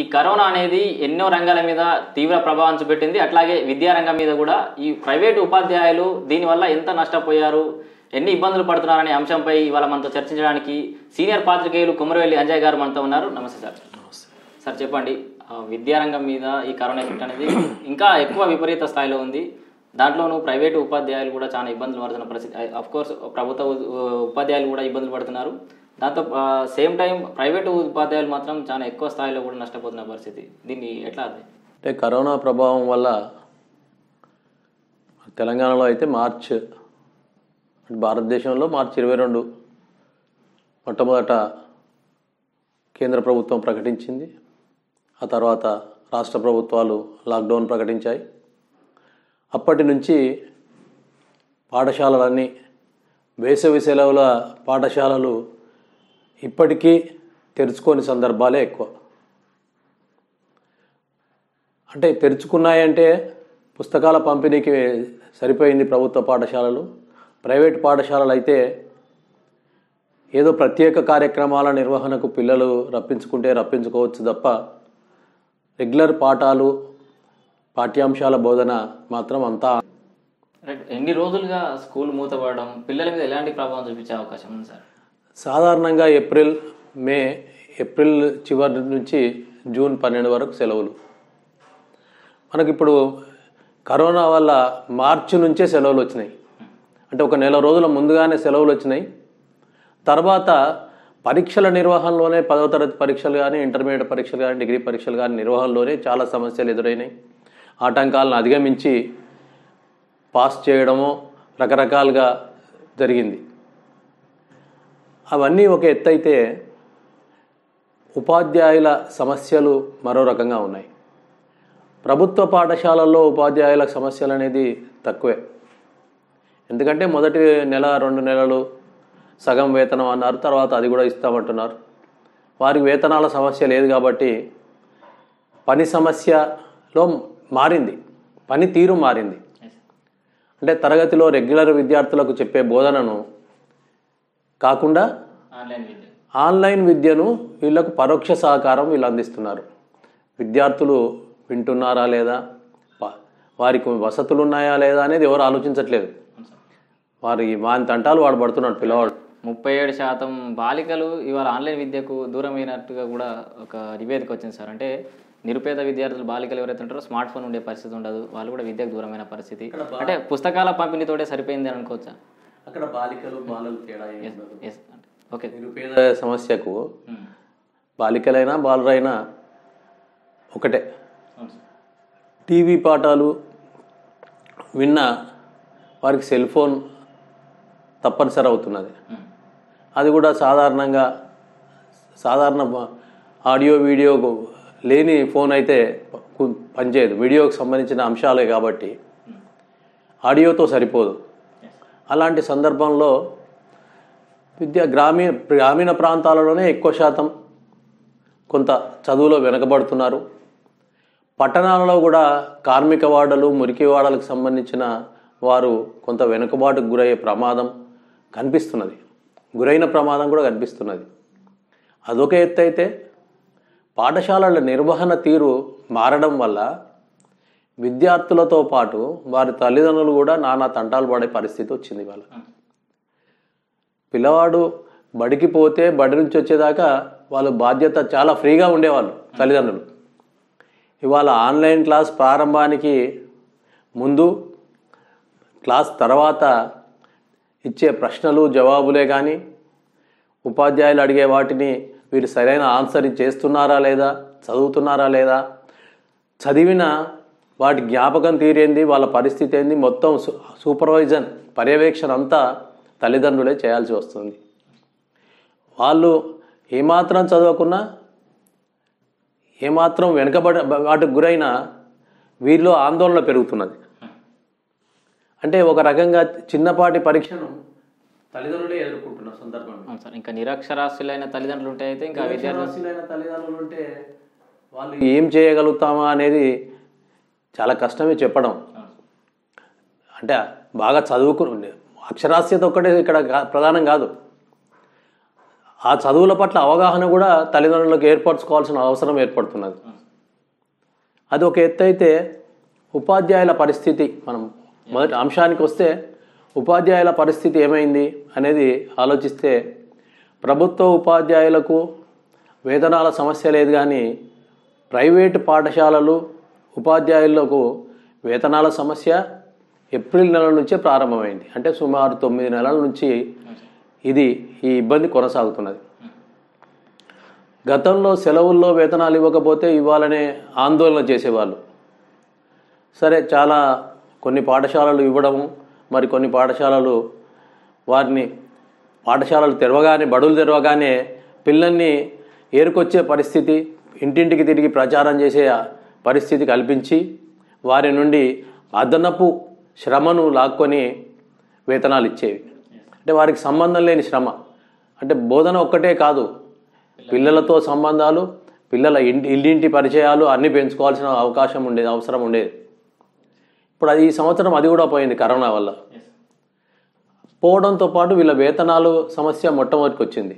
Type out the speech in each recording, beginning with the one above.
Corona అనేది ఎన్నో రంగాల మీద తీవ్ర ప్రభావం చూపెట్టింది అట్లాగే విద్యారంగం మీద కూడా ఈ ప్రైవేటు ఉపాధ్యాయులు దీనివల్ల ఎంత నష్టపోయారు ఎన్ని ఇబ్బందులు పడుతున్నారనే అంశంపై ఇవాళ మనతో చర్చించడానికి సీనియర్ పాత్రికేయులు కుమరవెల్లి అంజయ్ గారు మనతో ఉన్నారు నమస్తే సార్ సార్ చెప్పండి ఆ, విద్యారంగం మీద ఈ కరోనా ఎఫెక్ట్ అనేది ఇంకా ఎక్కువ విపరీత స్థాయిలో ఉంది దాంట్లోనూ ప్రైవేటు ఉపాధ్యాయులు కూడా చాలా ఇబ్బందులు పడుతున్న పరిస్థితి అఫ్ కోర్స్ ప్రభుత్వ ఉ- ఉపాధ్యాయులు కూడా ఇబ్బందులు పడుతున్నారు దాంతో సేమ్ టైం ప్రైవేటు ఉపాధ్యాయులు మాత్రం చాలా ఎక్కువ స్థాయిలో కూడా నష్టపోతున్న పరిస్థితి దీన్ని ఎట్లా అది అంటే కరోనా ప్రభావం వల్ల తెలంగాణలో అయితే మార్చ్ అంటే భారతదేశంలో మార్చి ఇరవై రెండు మొట్టమొదట కేంద్ర ప్రభుత్వం ప్రకటించింది ఆ తర్వాత రాష్ట్ర ప్రభుత్వాలు లాక్డౌన్ ప్రకటించాయి అప్పటి నుంచి పాఠశాలలన్నీ వేసవి సెలవుల పాఠశాలలు ఇప్పటికీ తెరుచుకోని సందర్భాలే ఎక్కువ అంటే తెరుచుకున్నాయంటే పుస్తకాల పంపిణీకి సరిపోయింది ప్రభుత్వ పాఠశాలలు ప్రైవేట్ పాఠశాలలు అయితే ఏదో ప్రత్యేక కార్యక్రమాల నిర్వహణకు పిల్లలు రప్పించుకుంటే రప్పించుకోవచ్చు తప్ప రెగ్యులర్ పాఠాలు పాఠ్యాంశాల బోధన మాత్రం అంతా రైట్ ఎన్ని రోజులుగా స్కూల్ మూతపడడం పిల్లల మీద ఎలాంటి ప్రభావం చూపించే అవకాశం ఉంది సార్ సాధారణంగా ఏప్రిల్ మే ఏప్రిల్ చివరి నుంచి జూన్ పన్నెండు వరకు సెలవులు మనకిప్పుడు కరోనా వల్ల మార్చి నుంచే సెలవులు వచ్చినాయి అంటే ఒక నెల రోజుల ముందుగానే సెలవులు వచ్చినాయి తర్వాత పరీక్షల నిర్వహణలోనే పదవ తరగతి పరీక్షలు కానీ ఇంటర్మీడియట్ పరీక్షలు కానీ డిగ్రీ పరీక్షలు కానీ నిర్వహణలోనే చాలా సమస్యలు ఎదురైనాయి ఆటంకాలను అధిగమించి పాస్ చేయడము రకరకాలుగా జరిగింది అవన్నీ ఒక ఎత్తు అయితే ఉపాధ్యాయుల సమస్యలు మరో రకంగా ఉన్నాయి ప్రభుత్వ పాఠశాలల్లో ఉపాధ్యాయుల సమస్యలు అనేది తక్కువే ఎందుకంటే మొదటి నెల రెండు నెలలు సగం వేతనం అన్నారు తర్వాత అది కూడా ఇస్తామంటున్నారు వారికి వేతనాల సమస్య లేదు కాబట్టి పని సమస్యలో మారింది పని తీరు మారింది అంటే తరగతిలో రెగ్యులర్ విద్యార్థులకు చెప్పే బోధనను కాకుండా ఆన్లైన్ విద్య ఆన్లైన్ విద్యను వీళ్ళకు పరోక్ష సహకారం వీళ్ళు అందిస్తున్నారు విద్యార్థులు వింటున్నారా లేదా వా- వారికి వసతులు ఉన్నాయా లేదా అనేది ఎవరు ఆలోచించట్లేదు వారి వాని తంటాలు వాడు పడుతున్నాడు పిల్లవాడు ముప్పై ఏడు శాతం బాలికలు ఇవాళ ఆన్లైన్ విద్యకు దూరమైనట్టుగా కూడా ఒక నివేదిక వచ్చింది సార్ అంటే నిరుపేద విద్యార్థులు బాలికలు ఎవరైతే ఉంటారో స్మార్ట్ ఫోన్ ఉండే పరిస్థితి ఉండదు వాళ్ళు కూడా విద్యకు దూరమైన పరిస్థితి అంటే పుస్తకాల పంపిణీతోటే సరిపోయింది అని అనుకోవచ్చా అక్కడ బాలికలు బాలలు తేడా ఎస్ ఓకే నిరుపేద సమస్యకు బాలికలైనా బాలురైనా ఒకటే టీవీ పాఠాలు విన్న వారికి సెల్ ఫోన్ తప్పనిసరి అవుతున్నది అది కూడా సాధారణంగా సాధారణ బ- ఆడియో వీడియో లేని ఫోన్ అయితే కు- పనిచేయదు వీడియోకి సంబంధించిన అంశాలే కాబట్టి ఆడియోతో సరిపోదు అలాంటి సందర్భంలో విద్య గ్రామీణ గ్రామీణ ప్రాంతాలలోనే ఎక్కువ శాతం కొంత చదువులో వెనకబడుతున్నారు పట్టణాలలో కూడా కార్మిక వాడలు మురికి వాడలకు సంబంధించిన వారు కొంత వెనుకబాటుకు గురయ్యే ప్రమాదం కనిపిస్తున్నది గురైన ప్రమాదం కూడా కనిపిస్తున్నది అదొక ఎత్తు అయితే పాఠశాలల నిర్వహణ తీరు మారడం వల్ల విద్యార్థులతో పాటు వారి తల్లిదండ్రులు కూడా నానా తంటాలు పడే పరిస్థితి వచ్చింది వాళ్ళ పిల్లవాడు బడికి పోతే బడి నుంచి వచ్చేదాకా వాళ్ళ బాధ్యత చాలా ఫ్రీగా ఉండేవాళ్ళు తల్లిదండ్రులు ఇవాళ ఆన్లైన్ క్లాస్ ప్రారంభానికి ముందు క్లాస్ తర్వాత ఇచ్చే ప్రశ్నలు జవాబులే కానీ ఉపాధ్యాయులు అడిగే వాటిని వీరు సరైన ఆన్సర్ చేస్తున్నారా లేదా చదువుతున్నారా లేదా చదివిన వాటి జ్ఞాపకం తీరేంది వాళ్ళ పరిస్థితి ఏంది మొత్తం సు- సూపర్వైజన్ పర్యవేక్షణ అంతా తల్లిదండ్రులే చేయాల్సి వస్తుంది వాళ్ళు ఏమాత్రం చదవకున్నా ఏమాత్రం వెనుకబడి వాటికి గురైన వీరిలో ఆందోళన పెరుగుతున్నది అంటే ఒక రకంగా చిన్నపాటి పరీక్షను తల్లిదండ్రులే ఎదుర్కొంటున్న సందర్భం అవును సార్ ఇంకా నిరక్షరాస్యులైన తల్లిదండ్రులు ఉంటే అయితే ఇంకా విద్యార్థులు విద్యార్థులైన తల్లిదండ్రులు ఉంటే వాళ్ళు ఏం చేయగలుగుతామా అనేది చాలా కష్టమే చెప్పడం అంటే బాగా చదువుకుని అక్షరాస్యత ఒక్కటే ఇక్కడ కా- ప్రధానం కాదు ఆ చదువుల పట్ల అవగాహన కూడా తల్లిదండ్రులకు ఏర్పరచుకోవాల్సిన అవసరం ఏర్పడుతున్నది అది ఒక ఎత్తు అయితే ఉపాధ్యాయుల పరిస్థితి మనం మొదటి అంశానికి వస్తే ఉపాధ్యాయుల పరిస్థితి ఏమైంది అనేది ఆలోచిస్తే ప్రభుత్వ ఉపాధ్యాయులకు వేతనాల సమస్య లేదు కానీ ప్రైవేటు పాఠశాలలు ఉపాధ్యాయులకు వేతనాల సమస్య ఏప్రిల్ నెల నుంచే ప్రారంభమైంది అంటే సుమారు తొమ్మిది నెలల నుంచి ఇది ఈ ఇబ్బంది కొనసాగుతున్నది గతంలో సెలవుల్లో వేతనాలు ఇవ్వకపోతే ఇవ్వాలనే ఆందోళన చేసేవాళ్ళు సరే చాలా కొన్ని పాఠశాలలు ఇవ్వడము మరి కొన్ని పాఠశాలలు వారిని పాఠశాలలు తెరవగానే బడులు తెరవగానే పిల్లల్ని ఏరుకొచ్చే పరిస్థితి ఇంటింటికి తిరిగి ప్రచారం చేసే పరిస్థితి కల్పించి వారి నుండి అదనపు శ్రమను లాక్కొని వేతనాలు ఇచ్చేవి అంటే వారికి సంబంధం లేని శ్రమ అంటే బోధన ఒక్కటే కాదు పిల్లలతో సంబంధాలు పిల్లల ఇంటి ఇల్లింటి పరిచయాలు అన్నీ పెంచుకోవాల్సిన అవకాశం ఉండేది అవసరం ఉండేది ఇప్పుడు అది ఈ సంవత్సరం అది కూడా పోయింది కరోనా వల్ల పోవడంతో పాటు వీళ్ళ వేతనాలు సమస్య మొట్టమొదటికి వచ్చింది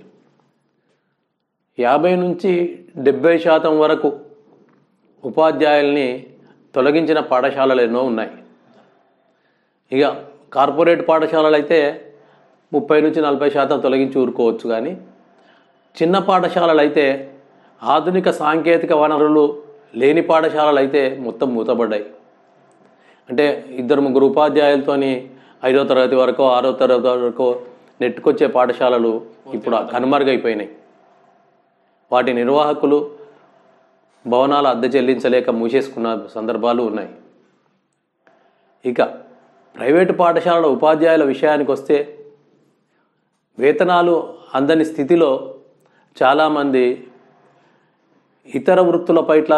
యాభై నుంచి డెబ్బై శాతం వరకు ఉపాధ్యాయుల్ని తొలగించిన పాఠశాలలు ఎన్నో ఉన్నాయి ఇక కార్పొరేట్ పాఠశాలలు అయితే ముప్పై నుంచి నలభై శాతం తొలగించి ఊరుకోవచ్చు కానీ చిన్న పాఠశాలలు అయితే ఆధునిక సాంకేతిక వనరులు లేని పాఠశాలలు అయితే మొత్తం మూతపడ్డాయి అంటే ఇద్దరు ముగ్గురు ఉపాధ్యాయులతోని ఐదో తరగతి వరకు ఆరో తరగతి వరకు నెట్టుకొచ్చే పాఠశాలలు ఇప్పుడు కనుమరుగైపోయినాయి వాటి నిర్వాహకులు భవనాల అద్దె చెల్లించలేక మూసేసుకున్న సందర్భాలు ఉన్నాయి ఇక ప్రైవేటు పాఠశాలల ఉపాధ్యాయుల విషయానికి వస్తే వేతనాలు అందని స్థితిలో చాలామంది ఇతర వృత్తుల పట్ల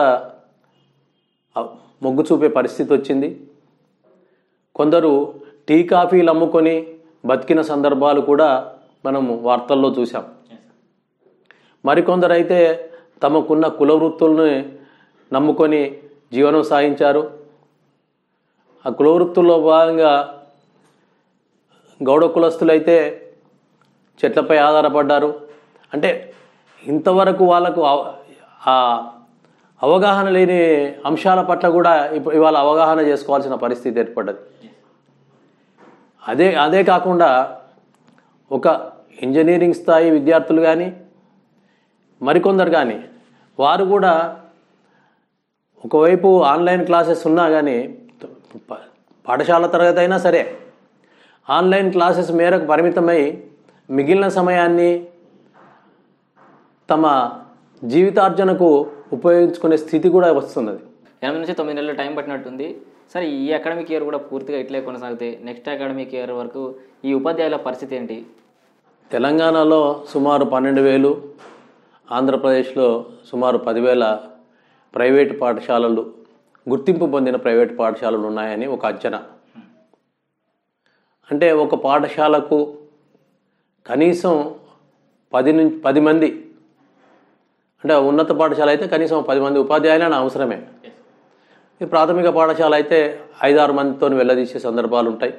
మొగ్గు చూపే పరిస్థితి వచ్చింది కొందరు టీ కాఫీలు అమ్ముకొని బతికిన సందర్భాలు కూడా మనం వార్తల్లో చూసాం మరికొందరైతే తమకున్న కుల వృత్తుల్ని నమ్ముకొని జీవనం సాగించారు ఆ కుల వృత్తుల్లో భాగంగా గౌడ కులస్తులైతే చెట్లపై ఆధారపడ్డారు అంటే ఇంతవరకు వాళ్ళకు అవ- ఆ అవగాహన లేని అంశాల పట్ల కూడా ఇప్పుడు ఇవాళ అవగాహన చేసుకోవాల్సిన పరిస్థితి ఏర్పడ్డది అదే అదే కాకుండా ఒక ఇంజనీరింగ్ స్థాయి విద్యార్థులు కానీ మరికొందరు కానీ వారు కూడా ఒకవైపు ఆన్లైన్ క్లాసెస్ ఉన్నా కానీ ప- పాఠశాల తరగతి అయినా సరే ఆన్లైన్ క్లాసెస్ మేరకు పరిమితమై మిగిలిన సమయాన్ని తమ జీవితార్జనకు ఉపయోగించుకునే స్థితి కూడా వస్తున్నది ఎనిమిది నుంచి తొమ్మిది నెలలు టైం పట్టినట్టుంది సరే ఈ అకాడమిక్ ఇయర్ కూడా పూర్తిగా ఇట్లే కొనసాగితే నెక్స్ట్ అకాడమిక్ ఇయర్ వరకు ఈ ఉపాధ్యాయుల పరిస్థితి ఏంటి తెలంగాణలో సుమారు పన్నెండు వేలు ఆంధ్రప్రదేశ్లో సుమారు పదివేల ప్రైవేటు పాఠశాలలు గుర్తింపు పొందిన ప్రైవేటు పాఠశాలలు ఉన్నాయని ఒక అంచనా అంటే ఒక పాఠశాలకు కనీసం పది నుంచి పది మంది అంటే ఉన్నత పాఠశాల అయితే కనీసం పది మంది ఉపాధ్యాయులని అవసరమే ఈ ప్రాథమిక పాఠశాల అయితే ఐదారు మందితో వెళ్ళదీసే సందర్భాలు ఉంటాయి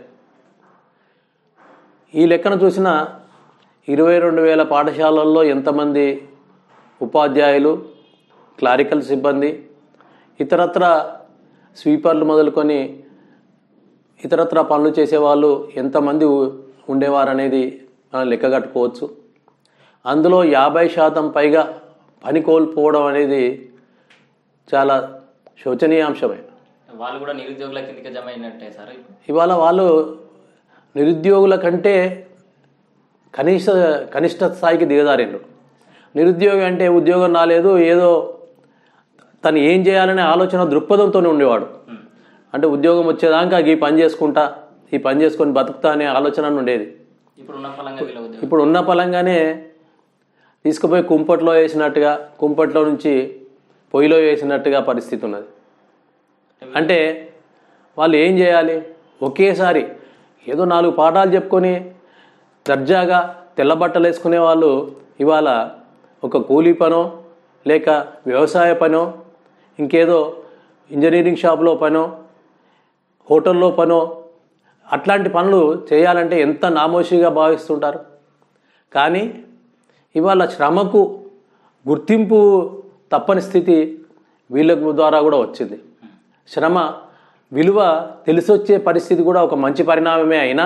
ఈ లెక్కన చూసిన ఇరవై రెండు వేల పాఠశాలల్లో ఎంతమంది ఉపాధ్యాయులు క్లారికల్ సిబ్బంది ఇతరత్ర స్వీపర్లు మొదలుకొని ఇతరత్ర పనులు చేసేవాళ్ళు ఎంతమంది ఉ- ఉండేవారనేది మనం లెక్క కట్టుకోవచ్చు అందులో యాభై శాతం పైగా పని కోల్పోవడం అనేది చాలా శోచనీయాంశమే వాళ్ళు కూడా నిరుద్యోగుల కిందకి జమ అయినట్టే సార్ ఇవాళ వాళ్ళు నిరుద్యోగుల కంటే కనీస కనిష్ట స్థాయికి దిగజారిండ్రు నిరుద్యోగి అంటే ఉద్యోగం రాలేదు ఏదో తను ఏం చేయాలనే ఆలోచన దృక్పథంతోనే ఉండేవాడు అంటే ఉద్యోగం వచ్చేదాకా ఈ పని చేసుకుంటా ఈ పని చేసుకొని బతుకుతా అనే ఆలోచన ఉండేది ఇప్పుడు ఉన్న ఫలంగా వీళ్ళ ఉద్యోగం ఇప్పుడు ఉన్న పలంగానే తీసుకుపోయి కుంపట్లో వేసినట్టుగా కుంపట్లో నుంచి పొయ్యిలో వేసినట్టుగా పరిస్థితి ఉన్నది అంటే వాళ్ళు ఏం చేయాలి ఒకేసారి ఏదో నాలుగు పాఠాలు చెప్పుకొని దర్జాగా తెల్ల బట్టలు వేసుకునే వాళ్ళు ఇవాళ ఒక కూలీ పనో లేక వ్యవసాయ పనో ఇంకేదో ఇంజనీరింగ్ షాప్లో పనో హోటల్లో పనో అట్లాంటి పనులు చేయాలంటే ఎంత నామోషిగా భావిస్తుంటారు కానీ ఇవాళ శ్రమకు గుర్తింపు తప్పని స్థితి వీళ్ళ ద్వారా కూడా వచ్చింది శ్రమ విలువ తెలిసొచ్చే పరిస్థితి కూడా ఒక మంచి పరిణామమే అయినా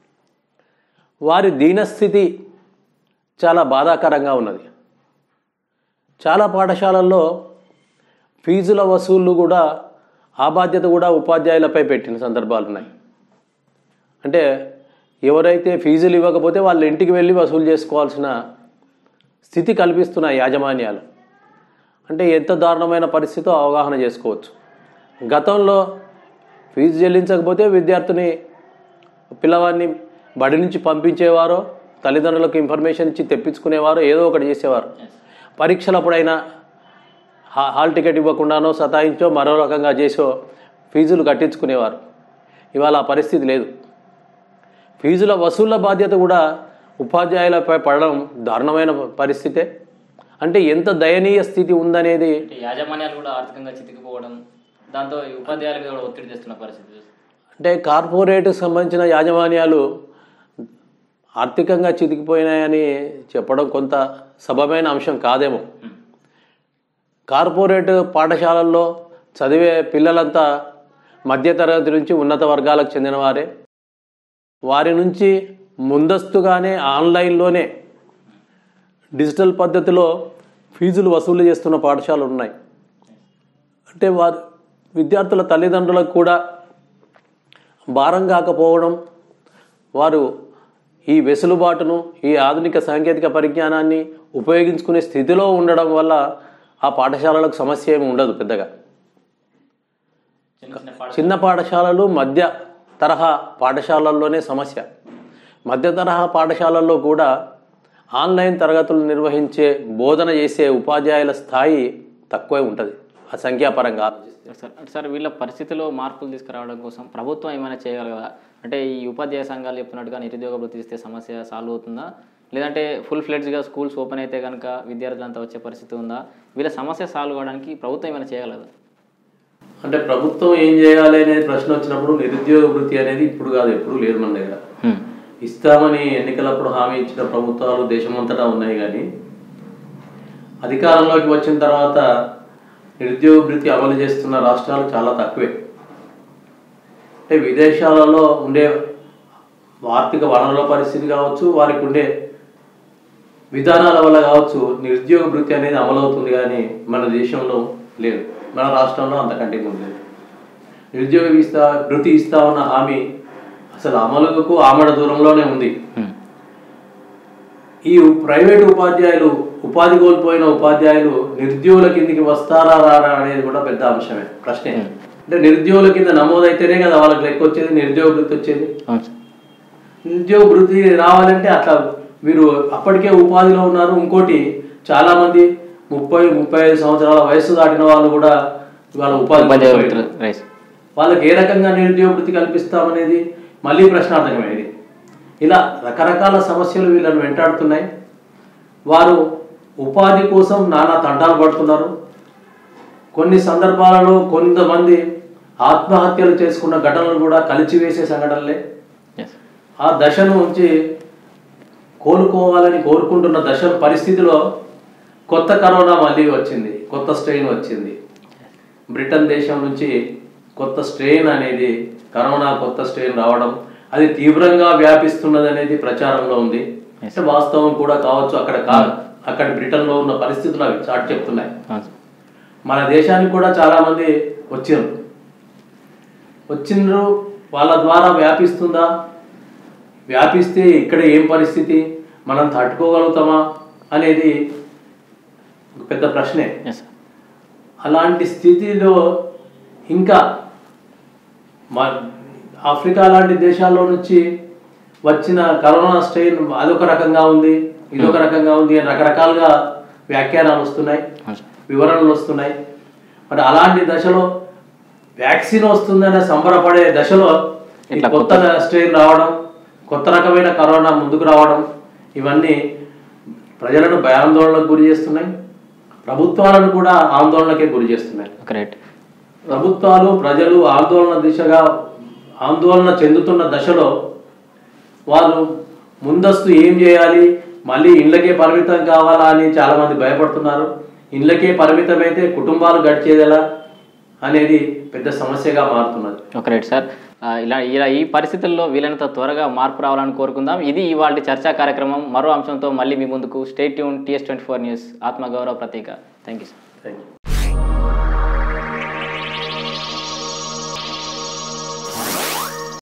వారి దీనస్థితి చాలా బాధాకరంగా ఉన్నది చాలా పాఠశాలల్లో ఫీజుల వసూళ్లు కూడా ఆ బాధ్యత కూడా ఉపాధ్యాయులపై పెట్టిన సందర్భాలు ఉన్నాయి అంటే ఎవరైతే ఫీజులు ఇవ్వకపోతే వాళ్ళ ఇంటికి వెళ్ళి వసూలు చేసుకోవాల్సిన స్థితి కల్పిస్తున్న యాజమాన్యాలు అంటే ఎంత దారుణమైన పరిస్థితో అవగాహన చేసుకోవచ్చు గతంలో ఫీజు చెల్లించకపోతే విద్యార్థిని పిల్లవాడిని బడి నుంచి పంపించేవారో తల్లిదండ్రులకు ఇన్ఫర్మేషన్ ఇచ్చి తెప్పించుకునేవారో ఏదో ఒకటి చేసేవారు పరీక్షలప్పుడైనా హా- హాల్ టికెట్ ఇవ్వకుండానో సతాయించో మరో రకంగా చేసో ఫీజులు కట్టించుకునేవారు ఇవాళ ఆ పరిస్థితి లేదు ఫీజుల వసూళ్ల బాధ్యత కూడా ఉపాధ్యాయులపై పడడం దారుణమైన పరిస్థితే అంటే ఎంత దయనీయ స్థితి ఉందనేది అంటే యాజమాన్యాలు కూడా ఆర్థికంగా చితికిపోవడం దాంతో ఈ ఉపాధ్యాయుల మీద కూడా ఒత్తిడి తెస్తున్న పరిస్థితి అంటే కార్పొరేట్కి సంబంధించిన యాజమాన్యాలు ఆర్థికంగా చితికిపోయినాయని చెప్పడం కొంత సబమైన అంశం కాదేమో ఉమ్. కార్పొరేట్ పాఠశాలల్లో చదివే పిల్లలంతా మధ్యతరగతి నుంచి ఉన్నత వర్గాలకు చెందిన వారే వారి నుంచి ముందస్తుగానే ఆన్లైన్లోనే డిజిటల్ పద్ధతిలో ఫీజులు వసూలు చేస్తున్న పాఠశాలలు ఉన్నాయి అంటే వారు విద్యార్థుల తల్లిదండ్రులకు కూడా భారం కాకపోవడం వారు ఈ వెసులుబాటును ఈ ఆధునిక సాంకేతిక పరిజ్ఞానాన్ని ఉపయోగించుకునే స్థితిలో ఉండడం వల్ల ఆ పాఠశాలలకు సమస్య ఏమి ఉండదు పెద్దగా చిన్న చిన్న పాఠ చిన్న పాఠశాలలు మధ్య తరహా పాఠశాలల్లోనే సమస్య మధ్య తరహా పాఠశాలల్లో కూడా ఆన్లైన్ తరగతులు నిర్వహించే బోధన చేసే ఉపాధ్యాయుల స్థాయి తక్కువే ఉంటుంది ఆ సంఖ్యాపరంగా సార్ సార్ వీళ్ళ పరిస్థితిలో మార్పులు తీసుకురావడం కోసం ప్రభుత్వం ఏమైనా చేయగలదా అంటే ఈ ఉపాధ్యాయ సంఘాలు చెప్తున్నట్టుగా నిరుద్యోగ వృత్తి ఇస్తే సమస్య సాల్వ్ అవుతుందా లేదంటే ఫుల్ ఫ్లెడ్జ్గా స్కూల్స్ ఓపెన్ అయితే కనుక విద్యార్థులంతా వచ్చే పరిస్థితి ఉందా వీళ్ళ సమస్య సాల్వ్ కావడానికి ప్రభుత్వం ఏమైనా చేయగలదా అంటే ప్రభుత్వం ఏం చేయాలి అనేది ప్రశ్న వచ్చినప్పుడు నిరుద్యోగ వృత్తి అనేది ఇప్పుడు కాదు ఎప్పుడు లేదు మన దగ్గర ఇస్తామని ఎన్నికలప్పుడు హామీ ఇచ్చిన ప్రభుత్వాలు దేశమంతటా ఉన్నాయి కానీ అధికారంలోకి వచ్చిన తర్వాత నిరుద్యోగ వృత్తి అమలు చేస్తున్న రాష్ట్రాలు చాలా తక్కువే అంటే విదేశాలలో ఉండే ఆర్థిక వనరుల పరిస్థితి కావచ్చు వారికి ఉండే విధానాల వల్ల కావచ్చు నిరుద్యోగ వృత్తి అనేది అమలవుతుంది కానీ మన దేశంలో లేదు మన రాష్ట్రంలో అంతకంటే ముందు లేదు నిరుద్యోగ ఇస్తా వృత్తి ఇస్తామన్న హామీ అసలు అమలుకు ఆమడ దూరంలోనే ఉంది ఈ ప్రైవేటు ఉపాధ్యాయులు ఉపాధి కోల్పోయిన ఉపాధ్యాయులు నిరుద్యోగుల కిందికి వస్తారా రారా అనేది కూడా పెద్ద అంశమే ప్రశ్నే అంటే నిరుద్యోగుల కింద నమోదైతేనే కదా వాళ్ళకి లెక్క వచ్చేది నిరుద్యోగ వృత్తి వచ్చేది అవును సార్ నిరుద్యోగ వృత్తి రావాలంటే అట్లా వీరు అప్పటికే ఉపాధిలో ఉన్నారు ఇంకోటి చాలా మంది ముప్పై ముప్పై ఐదు సంవత్సరాల వయసు దాటిన వాళ్ళు కూడా వాళ్ళ ఉపాధి ఉపాధ్యాయ కోల్పోయారు. వృత్తులు రైస్ వాళ్ళకి ఏ రకంగా నిరుద్యోగ వృత్తి కల్పిస్తామనేది మళ్ళీ ప్రశ్నార్థకమైనది ఇలా రకరకాల సమస్యలు వీళ్ళని వెంటాడుతున్నాయి వారు ఉపాధి కోసం నానా తంటాలు పడుతున్నారు కొన్ని సందర్భాలలో కొంతమంది ఆత్మహత్యలు చేసుకున్న ఘటనలు కూడా కలిచివేసే సంఘటనలే ఎస్ ఆ దశను ఉంచి కోలుకోవాలని కోరుకుంటున్న దశ పరిస్థితిలో కొత్త కరోనా మళ్ళీ వచ్చింది కొత్త స్ట్రెయిన్ వచ్చింది బ్రిటన్ దేశం నుంచి కొత్త స్ట్రెయిన్ అనేది కరోనా కొత్త స్ట్రెయిన్ రావడం అది తీవ్రంగా వ్యాపిస్తున్నది అనేది ప్రచారంలో ఉంది అంటే వాస్తవం కూడా కావచ్చు అక్కడ కా అక్కడ బ్రిటన్లో ఉన్న పరిస్థితులు అవి చాటు చెప్తున్నాయి అవును సార్ మన దేశానికి కూడా చాలా మంది వచ్చారు వచ్చిండ్రు వాళ్ళ ద్వారా వ్యాపిస్తుందా వ్యాపిస్తే ఇక్కడ ఏం పరిస్థితి మనం తట్టుకోగలుగుతామా అనేది ఒక పెద్ద ప్రశ్నే ఎస్ సార్ అలాంటి స్థితిలో ఇంకా మా ఆఫ్రికా లాంటి దేశాల్లో నుంచి వచ్చిన కరోనా స్ట్రెయిన్ అదొక రకంగా ఉంది ఇదొక రకంగా ఉంది అని రకరకాలుగా వ్యాఖ్యానాలు వస్తున్నాయి అవును సార్ వివరణలు వస్తున్నాయి మరి అలాంటి దశలో వ్యాక్సిన్ వస్తుందనే సంబరపడే దశలో ఈ ఇట్లా కొత్త స్ట్రెయిన్ రావడం కొత్త రకమైన కరోనా ముందుకు రావడం ఇవన్నీ ప్రజలను భయాందోళనకు గురి చేస్తున్నాయి ప్రభుత్వాలను కూడా ఆందోళనకే గురి చేస్తున్నాయి కరెక్ట్ ప్రభుత్వాలు ప్రజలు ఆందోళన దిశగా ఆందోళన చెందుతున్న దశలో వారు ముందస్తు ఏం చేయాలి మళ్ళీ ఇళ్ళకే పరిమితం కావాలా అని చాలామంది భయపడుతున్నారు ఇళ్ళకే పరిమితమైతే కుటుంబాలు గడిచేది ఎలా అనేది పెద్ద సమస్యగా మారుతున్నది ఒక రైట్ సార్ ఆ, ఇలా ఇలా ఈ పరిస్థితుల్లో వీలైనంత త్వరగా మార్పు రావాలని కోరుకుందాం ఇది ఇవాళ చర్చా కార్యక్రమం మరో అంశంతో మళ్ళీ మీ ముందుకు state tune TS twenty four news ఆత్మగౌరవ ప్రతీక thank you sir thank you